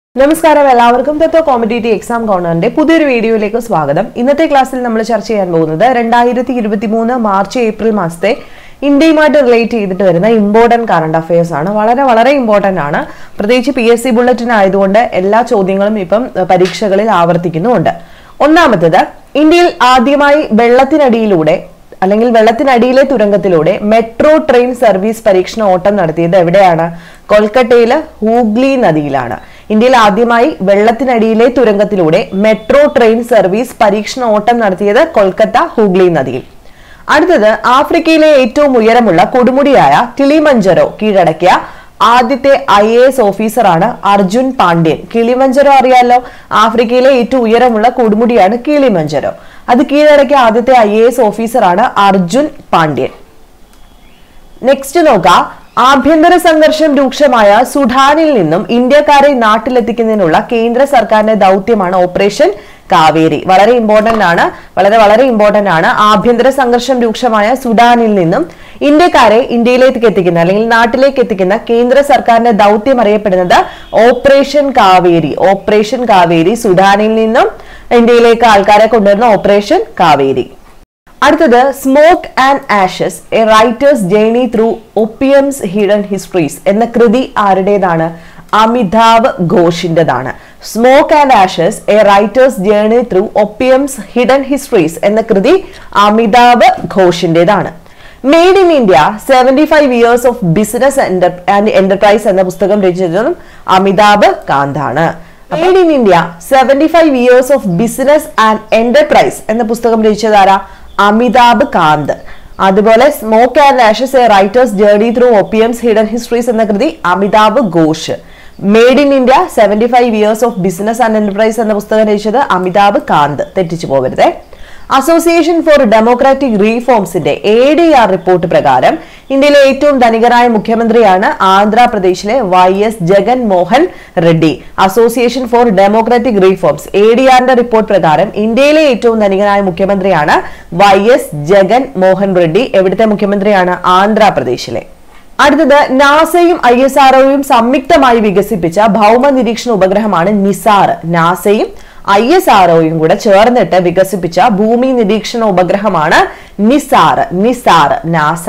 നമസ്കാരം എല്ലാവർക്കും തത്വ competitive exam കോർണറിന്റെ പുതിയൊരു വീഡിയോയിലേക്ക് സ്വാഗതം ഇന്നത്തെ ക്ലാസ്സിൽ നമ്മൾ ചർച്ച ചെയ്യാൻ പോകുന്നത് രണ്ടായിരത്തി ഇരുപത്തി മൂന്ന് മാർച്ച് ഏപ്രിൽ മാസത്തെ ഇന്ത്യയുമായിട്ട് റിലേറ്റ് ചെയ്തിട്ട് വരുന്ന ഇമ്പോർട്ടന്റ് കറണ്ട് അഫയേഴ്സ് ആണ് വളരെ വളരെ ഇമ്പോർട്ടന്റ് ആണ് പ്രത്യേകിച്ച് പി എസ് സി ബുള്ളറ്റിൻ ആയതുകൊണ്ട് എല്ലാ ചോദ്യങ്ങളും ഇപ്പം ഏഹ്, പരീക്ഷകളിൽ ആവർത്തിക്കുന്നുമുണ്ട് ഒന്നാമത്തേത് ഇന്ത്യയിൽ ആദ്യമായി വെള്ളത്തിനടിയിലൂടെ അല്ലെങ്കിൽ വെള്ളത്തിനടിയിലെ തുരങ്കത്തിലൂടെ മെട്രോ ട്രെയിൻ സർവീസ് പരീക്ഷണ ഓട്ടം നടത്തിയത് എവിടെയാണ് കൊൽക്കത്തയിലെ ഹൂഗ്ലി നദിയിലാണ് ഇന്ത്യയിൽ ആദ്യമായി വെള്ളത്തിനടിയിലെ തുരങ്കത്തിലൂടെ മെട്രോ ട്രെയിൻ സർവീസ് പരീക്ഷണ ഓട്ടം നടത്തിയത് കൊൽക്കത്ത ഹൂഗ്ലി നദിയിൽ അടുത്തത് ആഫ്രിക്കയിലെ ഏറ്റവും ഉയരമുള്ള കൊടുമുടിയായ കിളിമഞ്ചരോ കീഴടക്കിയ ആദ്യത്തെ ഐ എ എസ് ഓഫീസറാണ് അർജുൻ പാണ്ഡ്യൻ കിളിമഞ്ചരോ അറിയാലോ ആഫ്രിക്കയിലെ ഏറ്റവും ഉയരമുള്ള കൊടുമുടിയാണ് കിളിമഞ്ചരോ അത് കീഴടക്കിയ ആദ്യത്തെ ഐ എ എസ് ഓഫീസറാണ് അർജുൻ പാണ്ഡ്യൻ നെക്സ്റ്റ് നോക്കാം ആഭ്യന്തര സംഘർഷം രൂക്ഷമായ സുഡാനിൽ നിന്നും ഇന്ത്യക്കാരെ നാട്ടിലെത്തിക്കുന്നതിനുള്ള കേന്ദ്ര സർക്കാരിന്റെ ദൗത്യമാണ് ഓപ്പറേഷൻ കാവേരി വളരെ ഇമ്പോർട്ടന്റ് ആണ് വളരെ വളരെ ഇമ്പോർട്ടന്റ് ആണ് ആഭ്യന്തര സംഘർഷം രൂക്ഷമായ സുഡാനിൽ നിന്നും ഇന്ത്യക്കാരെ ഇന്ത്യയിലേക്ക് എത്തിക്കുന്ന അല്ലെങ്കിൽ നാട്ടിലേക്ക് എത്തിക്കുന്ന കേന്ദ്ര സർക്കാരിന്റെ ദൗത്യം അറിയപ്പെടുന്നത് ഓപ്പറേഷൻ കാവേരി ഓപ്പറേഷൻ കാവേരി സുഡാനിൽ നിന്നും ഇന്ത്യയിലേക്ക് ആൾക്കാരെ കൊണ്ടുവരുന്ന ഓപ്പറേഷൻ കാവേരി അടുത്തത് smoke and ashes a writer's journey through opium's hidden histories എന്ന കൃതി ആരുടേതാണ് അമിതാഭ് ഘോഷിന്റേതാണ് smoke and ashes a writer's journey through opium's hidden histories എന്ന കൃതി അമിതാഭ് ഘോഷിന്റേതാണ് made in India seventy five years of business and enterprise എന്ന പുസ്തകം രചിച്ചതും അമിതാഭ് കാന്താണ് made in India seventy five years of business and enterprise എന്ന പുസ്തകം രചിച്ചതാരാ അമിതാഭ് കാന്ത് അതുപോലെ smoke and ashes a writer's journey through opium's hidden histories എന്ന കൃതി Amitav Ghosh made in India seventy five years of business and enterprise എന്ന പുസ്തകം രചിച്ചത് അമിതാഭ് കാന്ത് തെറ്റിച്ചു പോകരുതേ അസോസിയേഷൻ ഫോർ ഡെമോക്രാറ്റിക് റീഫോംസിന്റെ എ ഡി ആർ റിപ്പോർട്ട് പ്രകാരം ഇന്ത്യയിലെ ഏറ്റവും ധനികനായ മുഖ്യമന്ത്രിയാണ് ആന്ധ്രാപ്രദേശിലെ Y S Jagan Mohan Reddy association for democratic reforms A D ആറിന്റെ റിപ്പോർട്ട് പ്രകാരം ഇന്ത്യയിലെ ഏറ്റവും ധനികനായ മുഖ്യമന്ത്രിയാണ് വൈ എസ് ജഗൻ മോഹൻ റെഡ്ഡി എവിടുത്തെ മുഖ്യമന്ത്രിയാണ് ആന്ധ്രാപ്രദേശിലെ അടുത്തത് നാസയും ഐ എസ് ആർഒയും സംയുക്തമായി വികസിപ്പിച്ച ഭൗമ നിരീക്ഷണ ഉപഗ്രഹമാണ് നിസാർ നാസയും ഐ എസ് ആർഒയും കൂടെ ചേർന്നിട്ട് വികസിപ്പിച്ച ഭൂമി നിരീക്ഷണ ഉപഗ്രഹമാണ് NISAR NISAR NASA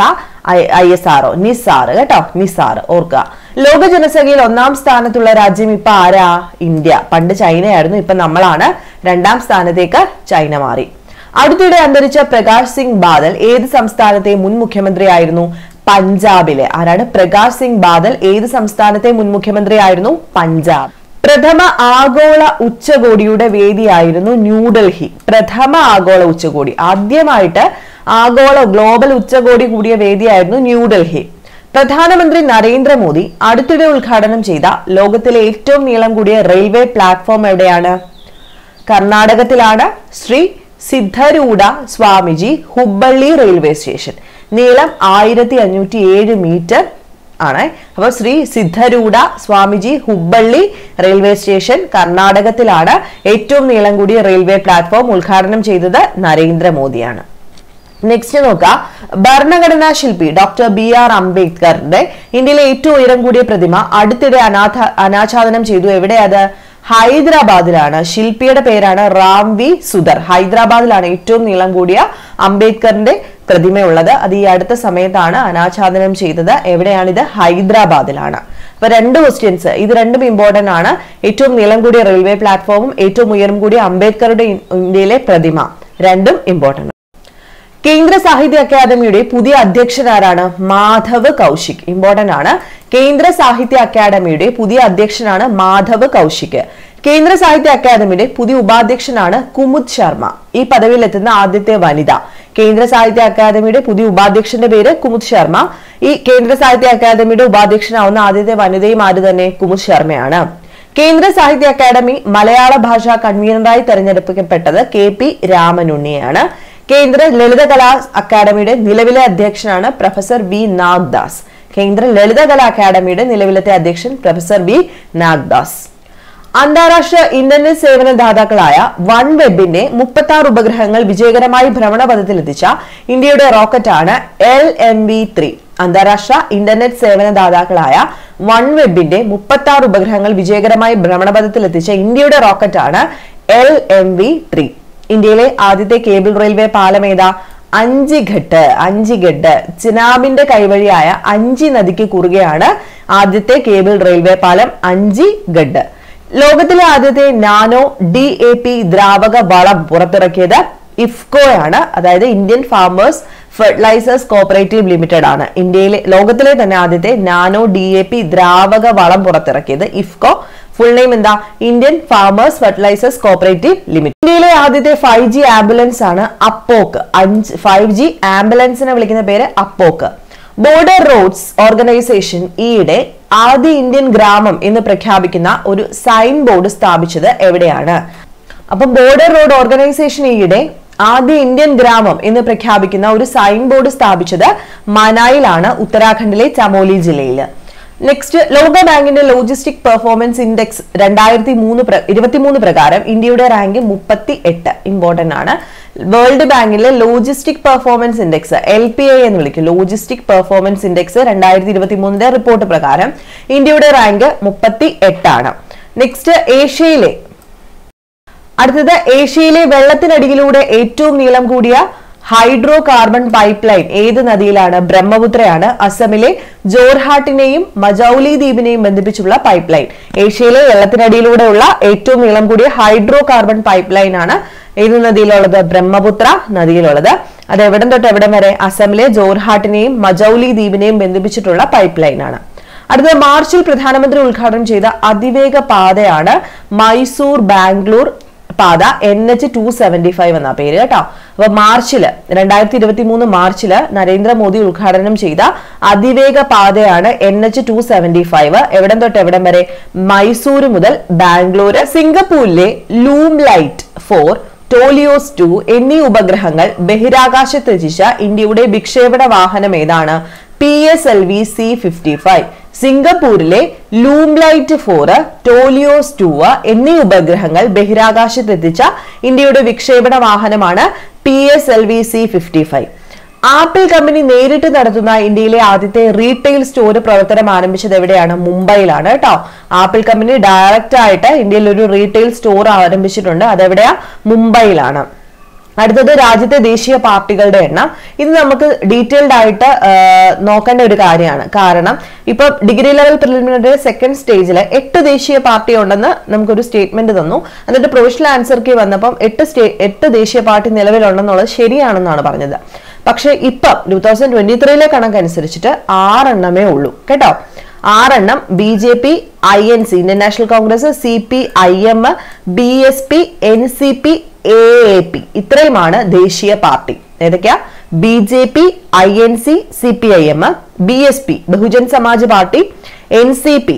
I S R O NISAR കേട്ടോ നിസാർ ഓർക്കുക ലോക ജനസംഖ്യയിൽ ഒന്നാം സ്ഥാനത്തുള്ള രാജ്യം ഇപ്പൊ ആരാ ഇന്ത്യ പണ്ട് ചൈനയായിരുന്നു ഇപ്പൊ നമ്മളാണ് രണ്ടാം സ്ഥാനത്തേക്ക് ചൈന മാറി അടുത്തിടെ അന്തരിച്ച പ്രകാശ് സിംഗ് ബാദൽ ഏത് സംസ്ഥാനത്തെ മുൻ മുഖ്യമന്ത്രിയായിരുന്നു പഞ്ചാബിലെ ആരാണ് പ്രകാശ് സിംഗ് ബാദൽ ഏത് സംസ്ഥാനത്തെ മുൻ മുഖ്യമന്ത്രിയായിരുന്നു പഞ്ചാബ് പ്രഥമ ആഗോള ഉച്ചകോടിയുടെ വേദിയായിരുന്നു ന്യൂഡൽഹി പ്രഥമ ആഗോള ഉച്ചകോടി ആദ്യമായിട്ട് ആഗോള ഗ്ലോബൽ ഉച്ചകോടി കൂടിയ വേദിയായിരുന്നു ന്യൂഡൽഹി പ്രധാനമന്ത്രി നരേന്ദ്രമോദി അടുത്തിടെ ഉദ്ഘാടനം ചെയ്ത ലോകത്തിലെ ഏറ്റവും നീളം കൂടിയ റെയിൽവേ പ്ലാറ്റ്ഫോം എവിടെയാണ് കർണാടകത്തിലാണ് ശ്രീ സിദ്ധരൂഢ സ്വാമിജി ഹുബ്ബള്ളി റെയിൽവേ സ്റ്റേഷൻ നീളം ആയിരത്തി അഞ്ഞൂറ്റി ഏഴ് മീറ്റർ ആണ് അപ്പൊ ശ്രീ സിദ്ധരൂഢ സ്വാമിജി ഹുബ്ബള്ളി റെയിൽവേ സ്റ്റേഷൻ കർണാടകത്തിലാണ് ഏറ്റവും നീളം കൂടിയ റെയിൽവേ പ്ലാറ്റ്ഫോം ഉദ്ഘാടനം ചെയ്തത് നരേന്ദ്രമോദിയാണ് നെക്സ്റ്റ് നോക്കാം ഭരണഘടനാ ശില്പി ഡോക്ടർ ബി ആർ അംബേദ്കറിന്റെ ഇന്ത്യയിലെ ഏറ്റവും ഉയരം കൂടിയ പ്രതിമ അടുത്തിടെ അനാഥ അനാച്ഛാദനം ചെയ്തു എവിടെ അത് ഹൈദരാബാദിലാണ് ശില്പിയുടെ പേരാണ് റാം വി സുധർ ഹൈദരാബാദിലാണ് ഏറ്റവും നീളം കൂടിയ അംബേദ്കറിന്റെ പ്രതിമയുള്ളത് അത് ഈ അടുത്ത സമയത്താണ് അനാച്ഛാദനം ചെയ്തത് എവിടെയാണിത് ഹൈദരാബാദിലാണ് അപ്പൊ രണ്ട് ക്വസ്റ്റ്യൻസ് ഇത് രണ്ടും ഇമ്പോർട്ടന്റ് ആണ് ഏറ്റവും നീളം കൂടിയ റെയിൽവേ പ്ലാറ്റ്ഫോമും ഏറ്റവും ഉയരം കൂടിയ അംബേദ്കറുടെ ഇന്ത്യയിലെ പ്രതിമ രണ്ടും ഇമ്പോർട്ടന്റ് കേന്ദ്ര സാഹിത്യ അക്കാദമിയുടെ പുതിയ അധ്യക്ഷൻ ആരാണ് മാധവ് കൗശിക് ഇമ്പോർട്ടന്റ് ആണ് കേന്ദ്ര സാഹിത്യ അക്കാദമിയുടെ പുതിയ അധ്യക്ഷനാണ് മാധവ് കൗശിക് കേന്ദ്ര സാഹിത്യ അക്കാദമിയുടെ പുതിയ ഉപാധ്യക്ഷനാണ് കുമുദ് ശർമ്മ ഈ പദവിയിലെത്തുന്ന ആദ്യത്തെ വനിത കേന്ദ്ര സാഹിത്യ അക്കാദമിയുടെ പുതിയ ഉപാധ്യക്ഷന്റെ പേര് കുമുദ് ശർമ്മ ഈ കേന്ദ്ര സാഹിത്യ അക്കാദമിയുടെ ഉപാധ്യക്ഷനാവുന്ന ആദ്യത്തെ വനിതയും ആര് തന്നെ കുമുദ് ശർമ്മയാണ് കേന്ദ്ര സാഹിത്യ അക്കാദമി മലയാള ഭാഷാ കൺവീനറായി തെരഞ്ഞെടുക്കപ്പെട്ടത് കെ പി രാമനുണ്ണിയാണ് കേന്ദ്ര ലളിതകലാ അക്കാദമിയുടെ നിലവിലെ അധ്യക്ഷനാണ് പ്രൊഫസർ വി നാഗ്ദാസ് കേന്ദ്ര ലളിതകലാ അക്കാദമിയുടെ നിലവിലത്തെ അധ്യക്ഷൻ പ്രൊഫസർ വി നാഗ്ദാസ് അന്താരാഷ്ട്ര ഇന്റർനെറ്റ് സേവന ദാതാക്കളായ വൺ വെബിന്റെ മുപ്പത്തി ആറ് ഉപഗ്രഹങ്ങൾ വിജയകരമായി ഭ്രമണപഥത്തിലെത്തിച്ച ഇന്ത്യയുടെ റോക്കറ്റാണ് എൽ എം വി ത്രീ അന്താരാഷ്ട്ര ഇന്റർനെറ്റ് സേവന ദാതാക്കളായ വൺ വെബിന്റെ മുപ്പത്തി ആറ് ഉപഗ്രഹങ്ങൾ വിജയകരമായി ഭ്രമണപഥത്തിൽ എത്തിച്ച ഇന്ത്യയുടെ റോക്കറ്റാണ് എൽ എം വി ത്രീ ഇന്ത്യയിലെ ആദ്യത്തെ കേബിൾ റെയിൽവേ പാലം ഏതാ അഞ്ചിഘട്ട് അഞ്ചിഘട്ട് ചിനാബിന്റെ കൈവഴിയായ അഞ്ചി നദിക്ക് കുറുകെയാണ് ആദ്യത്തെ കേബിൾ റെയിൽവേ പാലം അഞ്ചിഘട്ട് ലോകത്തിലെ ആദ്യത്തെ നാനോ ഡി എ പി ദ്രാവക വളം പുറത്തിറക്കിയത് ഇഫ്കോയാണ് അതായത് Indian farmers fertilisers cooperative limited ആണ് ഇന്ത്യയിലെ ലോകത്തിലെ തന്നെ ആദ്യത്തെ നാനോ ഡി എ പി ദ്രാവക വളം പുറത്തിറക്കിയത് ഇഫ്കോ ഫുൾ നെയിം എന്താ Indian farmers fertilisers cooperative limited ഇന്ത്യയിലെ ആദ്യത്തെ ഫൈവ് ജി ആംബുലൻസ് ആണ് അപ്പോക്ക് അഞ്ച് ഫൈവ് ജി ആംബുലൻസിനെ വിളിക്കുന്ന പേര് അപ്പോക്ക് ബോർഡർ റോഡ്സ് ഓർഗനൈസേഷൻ ഈയിടെ ആദ്യ ഇന്ത്യൻ ഗ്രാമം എന്ന് പ്രഖ്യാപിക്കുന്ന ഒരു സൈൻ ബോർഡ് സ്ഥാപിച്ചത് എവിടെയാണ് അപ്പൊ ബോർഡർ റോഡ് ഓർഗനൈസേഷൻ ഈയിടെ ആദ്യ ഇന്ത്യൻ ഗ്രാമം എന്ന് പ്രഖ്യാപിക്കുന്ന ഒരു സൈൻ ബോർഡ് സ്ഥാപിച്ചത് മനായിലാണ് ഉത്തരാഖണ്ഡിലെ ചമോലി ജില്ലയിൽ നെക്സ്റ്റ് ലോക ബാങ്കിന്റെ ലോജിസ്റ്റിക് പെർഫോമൻസ് ഇൻഡെക്സ് രണ്ടായിരത്തി മൂന്ന് ഇരുപത്തിമൂന്ന് പ്രകാരം ഇന്ത്യയുടെ റാങ്ക് മുപ്പത്തി എട്ട് ഇമ്പോർട്ടന്റ് ആണ് വേൾഡ് ബാങ്കിലെ logistic performance index L P I എന്ന് വിളിക്കും ലോജിസ്റ്റിക് പെർഫോമൻസ് ഇൻഡെക്സ് രണ്ടായിരത്തി ഇരുപത്തി മൂന്നിന്റെ റിപ്പോർട്ട് പ്രകാരം ഇന്ത്യയുടെ റാങ്ക് മുപ്പത്തി എട്ടാണ് നെക്സ്റ്റ് ഏഷ്യയിലെ അടുത്തത് ഏഷ്യയിലെ വെള്ളത്തിനടിയിലൂടെ ഏറ്റവും നീളം കൂടിയ ഹൈഡ്രോ കാർബൺ പൈപ്പ് ലൈൻ ഏത് നദിയിലാണ് ബ്രഹ്മപുത്രയാണ് അസമിലെ ജോർഹാട്ടിനെയും മജൌലി ദ്വീപിനെയും ബന്ധിപ്പിച്ചുള്ള പൈപ്പ് ലൈൻ ഏഷ്യയിലെ വെള്ളത്തിനടിയിലൂടെയുള്ള ഏറ്റവും നീളം കൂടിയ ഹൈഡ്രോ കാർബൺ പൈപ്പ് ലൈൻ ആണ് ഏത് നദിയിലുള്ളത് ബ്രഹ്മപുത്ര നദിയിലുള്ളത് അത് എവിടം തൊട്ട് എവിടം വരെ അസമിലെ ജോർഹാട്ടിനെയും മജൌലി ദ്വീപിനെയും ബന്ധിപ്പിച്ചിട്ടുള്ള പൈപ്പ് ലൈൻ ആണ് അടുത്ത മാർച്ചിൽ പ്രധാനമന്ത്രി ഉദ്ഘാടനം ചെയ്ത അതിവേഗ പാതയാണ് മൈസൂർ ബാംഗ്ലൂർ പാത N H two seventy five എന്ന പേര് കേട്ടോ അപ്പൊ മാർച്ചില് രണ്ടായിരത്തി ഇരുപത്തി മൂന്ന് മാർച്ചില് നരേന്ദ്രമോദി ഉദ്ഘാടനം ചെയ്ത അതിവേഗ പാതയാണ് N H two seventy five എവിടം തൊട്ട് എവിടം വരെ മൈസൂർ മുതൽ ബാംഗ്ലൂര് സിംഗപ്പൂരിലെ Lumelite four TeLEOS two എന്നീ ഉപഗ്രഹങ്ങൾ ബഹിരാകാശത്തെത്തിച്ച ഇന്ത്യയുടെ വിക്ഷേപണ വാഹനം ഏതാണ് P S L V C fifty five സിംഗപ്പൂരിലെ ലൂംലൈറ്റ് ഫോർ ടോലിയോസ് ടു എന്നീ ഉപഗ്രഹങ്ങൾ ബഹിരാകാശത്തെത്തിച്ച ഇന്ത്യയുടെ വിക്ഷേപണ വാഹനമാണ് P S L V C fifty five Apple company നേരിട്ട് നടത്തുന്ന ഇന്ത്യയിലെ ആദ്യത്തെ റീറ്റെയിൽ സ്റ്റോർ പ്രവർത്തനം ആരംഭിച്ചത് എവിടെയാണ് മുംബൈയിലാണ് കേട്ടോ ആപ്പിൾ കമ്പനി ഡയറക്റ്റ് ആയിട്ട് ഇന്ത്യയിൽ ഒരു റീറ്റെയിൽ സ്റ്റോർ ആരംഭിച്ചിട്ടുണ്ട് അതെവിടെയാ മുംബൈയിലാണ് അടുത്തത് രാജ്യത്തെ ദേശീയ പാർട്ടികളുടെ എണ്ണം ഇത് നമുക്ക് ഡീറ്റെയിൽഡ് ആയിട്ട് ആ, നോക്കേണ്ട ഒരു കാര്യമാണ് കാരണം ഇപ്പൊ ഡിഗ്രി ലെവൽ പ്രിലിമിനറി സെക്കൻഡ് സ്റ്റേജിൽ എട്ട് ദേശീയ പാർട്ടി ഉണ്ടെന്ന് നമുക്കൊരു സ്റ്റേറ്റ്മെന്റ് തന്നു എന്നിട്ട് പ്രൊവിഷണൽ ആൻസർ കീ വന്നപ്പം എട്ട് സ്റ്റേ എട്ട് ദേശീയ പാർട്ടി നിലവിലുണ്ടെന്നുള്ളത് ശരിയാണെന്നാണ് പറഞ്ഞത് പക്ഷെ ഇപ്പം ടൂ തൗസൻഡ് ട്വന്റി ത്രീയിലെ കണക്കനുസരിച്ചിട്ട് ആറെണ്ണമേ ഉള്ളൂ കേട്ടോ ആറെണ്ണം B J P I N C Indian national congress C P I M B S P N C P A A P ഇത്രയുമാണ് ദേശീയ പാർട്ടി ഏതൊക്കെയാ B J P I N C C P I M B S P Bahujan Samaj party N C P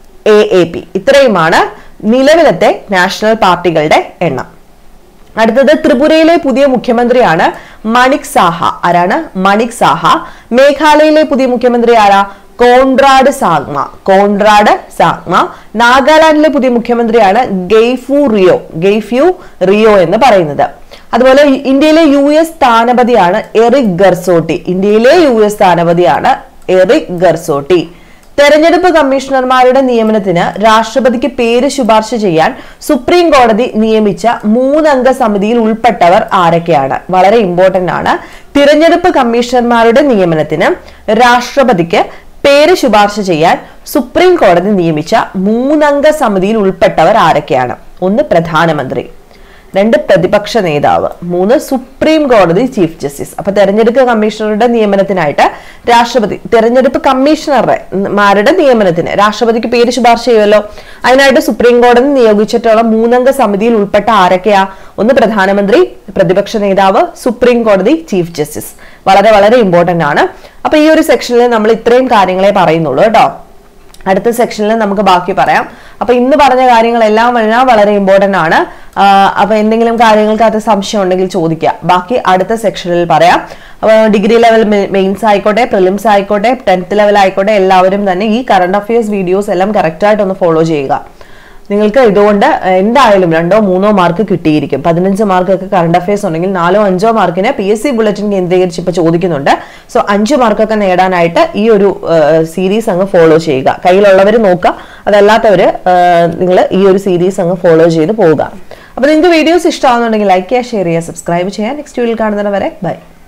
A A P ഇത്രയുമാണ് നിലവിലത്തെ national പാർട്ടികളുടെ എണ്ണം അടുത്തത് ത്രിപുരയിലെ പുതിയ മുഖ്യമന്ത്രിയാണ് മണിക് സാഹ ആരാണ് മണിക് സാഹ മേഘാലയയിലെ പുതിയ മുഖ്യമന്ത്രി ആരാ കോൺറാഡ് സാഗ്മ കോൺറാഡ് സാഗ്മ നാഗാലാൻഡിലെ പുതിയ മുഖ്യമന്ത്രിയാണ് ഗെയ്ഫു റിയോ ഗെയ്ഫ്യു റിയോ എന്ന് പറയുന്നത് അതുപോലെ ഇന്ത്യയിലെ യു എസ് സ്ഥാനപതിയാണ് എറിക് ഗർസോട്ടി ഇന്ത്യയിലെ യു എസ് സ്ഥാനപതിയാണ് എറിക് ഗർസോട്ടി തെരഞ്ഞെടുപ്പ് കമ്മീഷണർമാരുടെ നിയമനത്തിന് രാഷ്ട്രപതിക്ക് പേര് ശുപാർശ ചെയ്യാൻ സുപ്രീം കോടതി നിയമിച്ച മൂന്നംഗ സമിതിയിൽ ഉൾപ്പെട്ടവർ ആരൊക്കെയാണ് വളരെ ഇമ്പോർട്ടന്റ് ആണ് തിരഞ്ഞെടുപ്പ് കമ്മീഷണർമാരുടെ നിയമനത്തിന് രാഷ്ട്രപതിക്ക് പേര് ശുപാർശ ചെയ്യാൻ സുപ്രീം കോടതി നിയമിച്ച മൂന്നംഗ സമിതിയിൽ ഉൾപ്പെട്ടവർ ആരൊക്കെയാണ് ഒന്ന് പ്രധാനമന്ത്രി രണ്ട് പ്രതിപക്ഷ നേതാവ് മൂന്ന് സുപ്രീം കോടതി ചീഫ് ജസ്റ്റിസ് അപ്പൊ തെരഞ്ഞെടുപ്പ് കമ്മീഷണറുടെ നിയമനത്തിനായിട്ട് രാഷ്ട്രപതി തെരഞ്ഞെടുപ്പ് കമ്മീഷണർമാരുടെ നിയമനത്തിന് രാഷ്ട്രപതിക്ക് പേര് ശുപാർശ ചെയ്യുമല്ലോ അതിനായിട്ട് സുപ്രീം കോടതി നിയോഗിച്ചിട്ടുള്ള മൂന്നംഗ സമിതിയിൽ ഉൾപ്പെട്ട ആരൊക്കെയാ ഒന്ന് പ്രധാനമന്ത്രി പ്രതിപക്ഷ നേതാവ് സുപ്രീം കോടതി ചീഫ് ജസ്റ്റിസ് വളരെ വളരെ ഇമ്പോർട്ടന്റ് ആണ് അപ്പൊ ഈ ഒരു സെക്ഷനിൽ നമ്മൾ ഇത്രയും കാര്യങ്ങളെ പറയുന്നുള്ളൂ കേട്ടോ അടുത്ത സെക്ഷനിൽ നമുക്ക് ബാക്കി പറയാം അപ്പൊ ഇന്ന് പറഞ്ഞ കാര്യങ്ങളെല്ലാം എല്ലാം വളരെ ഇമ്പോർട്ടന്റ് ആണ് ആ, അപ്പൊ എന്തെങ്കിലും കാര്യങ്ങൾക്കകത്ത് സംശയം ഉണ്ടെങ്കിൽ ചോദിക്കുക ബാക്കി അടുത്ത സെക്ഷനിൽ പറയാം അപ്പൊ ഡിഗ്രി ലെവൽ മെയിൻസ് ആയിക്കോട്ടെ പ്രിലിംസ് ആയിക്കോട്ടെ ടെൻത്ത് ലെവൽ ആയിക്കോട്ടെ എല്ലാവരും തന്നെ ഈ കറണ്ട് അഫയേഴ്സ് വീഡിയോസ് എല്ലാം കറക്റ്റ് ആയിട്ട് ഒന്ന് ഫോളോ ചെയ്യുക നിങ്ങൾക്ക് ഇതുകൊണ്ട് എന്തായാലും രണ്ടോ മൂന്നോ മാർക്ക് കിട്ടിയിരിക്കും പതിനഞ്ച് മാർക്കൊക്കെ കറണ്ട് അഫയേഴ്സ് ഉണ്ടെങ്കിൽ നാലോ അഞ്ചോ മാർക്കിന് പി എസ് സി ബുള്ളറ്റിൻ കേന്ദ്രീകരിച്ച് ഇപ്പോൾ ചോദിക്കുന്നുണ്ട് സോ അഞ്ച് മാർക്കൊക്കെ നേടാനായിട്ട് ഈ ഒരു സീരീസ് അങ്ങ് ഫോളോ ചെയ്യുക കയ്യിലുള്ളവർ നോക്കുക അതല്ലാത്തവർ നിങ്ങൾ ഈ ഒരു സീരീസ് അങ്ങ് ഫോളോ ചെയ്ത് പോവുക അപ്പോൾ നിങ്ങൾക്ക് വീഡിയോസ് ഇഷ്ടമാകുന്നുണ്ടെങ്കിൽ ലൈക്ക് ചെയ്യുക ഷെയർ ചെയ്യുക സബ്സ്ക്രൈബ് ചെയ്യുക നെക്സ്റ്റ് വീഡിയോയിൽ കാണുന്നവരെ ബൈ